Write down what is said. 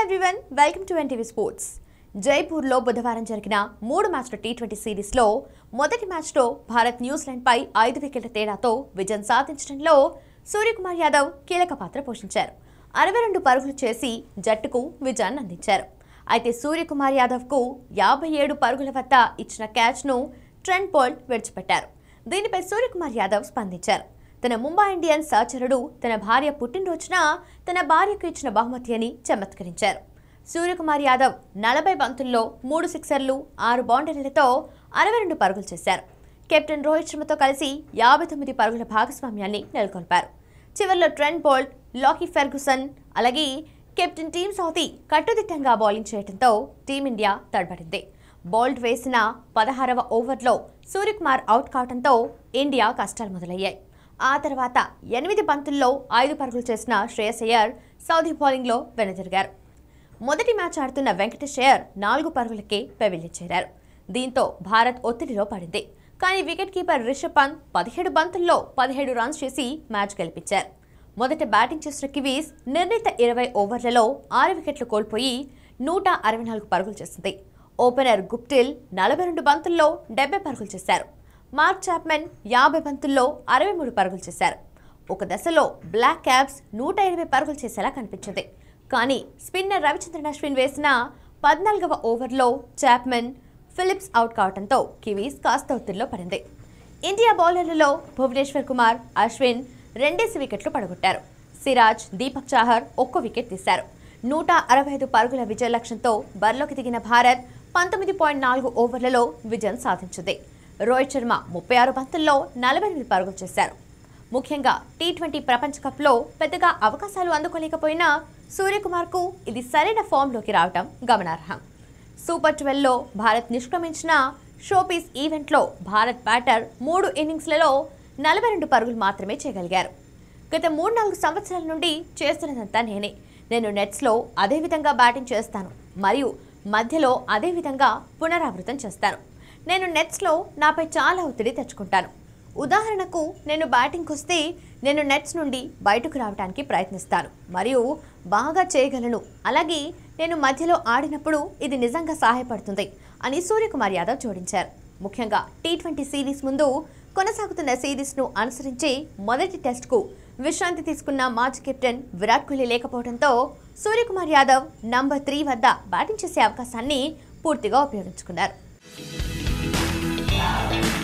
everyone welcome to NTV sports జైపూర్లో బుధవారం జరిగిన మూడు మ్యాచ్ల టీ ట్వంటీ సిరీస్లో మొదటి మ్యాచ్లో భారత్ న్యూజిలాండ్పై ఐదు వికెట్ల తేడాతో విజయం సాధించడంలో సూర్యకుమార్ యాదవ్ కీలక పాత్ర పోషించారు అరవై రెండు పరుగులు చేసి జట్టుకు విజయాన్ని అందించారు అయితే సూర్యకుమార్ యాదవ్కు యాభై ఏడు పరుగుల వద్ద ఇచ్చిన క్యాచ్ను ట్రెంట్ బోల్ట్ విడిచిపెట్టారు దీనిపై సూర్యకుమార్ యాదవ్ స్పందించారు తన ముంబై ఇండియన్స్ సహచరుడు తన భార్య పుట్టినరోజున తన భార్యకు ఇచ్చిన బహుమతి అని చమత్కరించారు సూర్యకుమార్ యాదవ్ నలభై బంతుల్లో మూడు సిక్సర్లు ఆరు బౌండరీలతో అరవై రెండు పరుగులు చేశారు కెప్టెన్ రోహిత్ శర్మతో కలిసి యాభై తొమ్మిది పరుగుల భాగస్వామ్యాన్ని నెలకొల్పారు చివరిలో ట్రెంట్ బోల్ట్ లాకీ ఫెర్గుసన్ అలాగే కెప్టెన్ టీమ్ సౌతి కట్టుదిట్టంగా బౌలింగ్ చేయడంతో టీమిండియా తడబడింది బౌల్ట్ వేసిన పదహారవ ఓవర్లో సూర్యకుమార్ అవుట్ కావడంతో ఇండియా కష్టాలు మొదలయ్యాయి ఆ తర్వాత ఎనిమిది బంతుల్లో ఐదు పరుగులు చేసిన శ్రేయస్ అయ్యర్ సౌదీ బౌలింగ్లో వెనుదిరిగారు మొదటి మ్యాచ్ ఆడుతున్న వెంకటేష్ అయ్యర్ నాలుగు పరుగులకే పెవిల్లి చేరారు దీంతో భారత్ ఒత్తిడిలో పడింది కానీ వికెట్ కీపర్ రిషబ్ పంత్ పదిహేడు బంతుల్లో పదిహేడు రన్స్ చేసి మ్యాచ్ గెలిపించారు మొదట బ్యాటింగ్ చేసిన కివీస్ నిర్ణీత ఇరవై ఓవర్లలో ఆరు వికెట్లు కోల్పోయి నూట అరవై నాలుగు పరుగులు చేసింది ఓపెనర్ గుప్టిల్ నలభై రెండు బంతుల్లో డెబ్బై పరుగులు చేశారు మార్క్ చాప్మెన్ యాభై బంతుల్లో అరవై మూడు పరుగులు చేశారు ఒక దశలో బ్లాక్ క్యాప్స్ నూట ఇరవై పరుగులు చేసేలా కనిపించింది కానీ స్పిన్నర్ రవిచంద్రన్ అశ్విన్ వేసిన పద్నాలుగవ ఓవర్లో చాప్మెన్ ఫిలిప్స్ అవుట్ కావడంతో కివీస్ కాస్త ఒత్తిడిలో పడింది ఇండియా బౌలర్లలో భువనేశ్వర్ కుమార్ అశ్విన్ రెండేసి వికెట్లు పడగొట్టారు సిరాజ్ దీపక్ చాహర్ ఒక్కో వికెట్ తీశారు నూట అరవై ఐదు పరుగుల విజయ లక్ష్యంతో బరిలోకి దిగిన భారత్ పంతొమ్మిది పాయింట్ నాలుగు ఓవర్లలో విజయం సాధించింది రోహిత్ శర్మ ముప్పై ఆరు బంతుల్లో నలభై ఎనిమిది పరుగులు చేశారు ముఖ్యంగా టీ ట్వంటీ ప్రపంచ కప్లో పెద్దగా అవకాశాలు అందుకోలేకపోయినా సూర్యకుమార్కు ఇది సరైన ఫామ్లోకి రావటం గమనార్హం సూపర్ ట్వెల్వ్లో భారత్ నిష్క్రమించిన షోపీస్ ఈవెంట్లో భారత్ బ్యాటర్ మూడు ఇన్నింగ్స్లలో నలభై రెండు పరుగులు మాత్రమే చేయగలిగారు గత మూడు నాలుగు సంవత్సరాల నుండి చేస్తున్నదంతా నేనే నేను నెట్స్లో అదే విధంగా బ్యాటింగ్ చేస్తాను మరియు మధ్యలో అదే విధంగా పునరావృతం చేస్తాను నేను నెట్స్లో నాపై చాలా ఒత్తిడి తెచ్చుకుంటాను ఉదాహరణకు నేను బ్యాటింగ్కి వస్తే నేను నెట్స్ నుండి బయటకు రావడానికి ప్రయత్నిస్తాను మరియు బాగా చేయగలను అలాగే నేను మధ్యలో ఆడినప్పుడు ఇది నిజంగా సహాయపడుతుంది అని సూర్యకుమార్ యాదవ్ జోడించారు ముఖ్యంగా టీ ట్వంటీ సిరీస్ ముందు కొనసాగుతున్న సిరీస్ను అనుసరించి మొదటి టెస్ట్కు విశ్రాంతి తీసుకున్న మాజీ కెప్టెన్ విరాట్ కోహ్లీ లేకపోవడంతో సూర్యకుమార్ యాదవ్ నంబర్ త్రీ వద్ద బ్యాటింగ్ చేసే అవకాశాన్ని పూర్తిగా ఉపయోగించుకున్నారు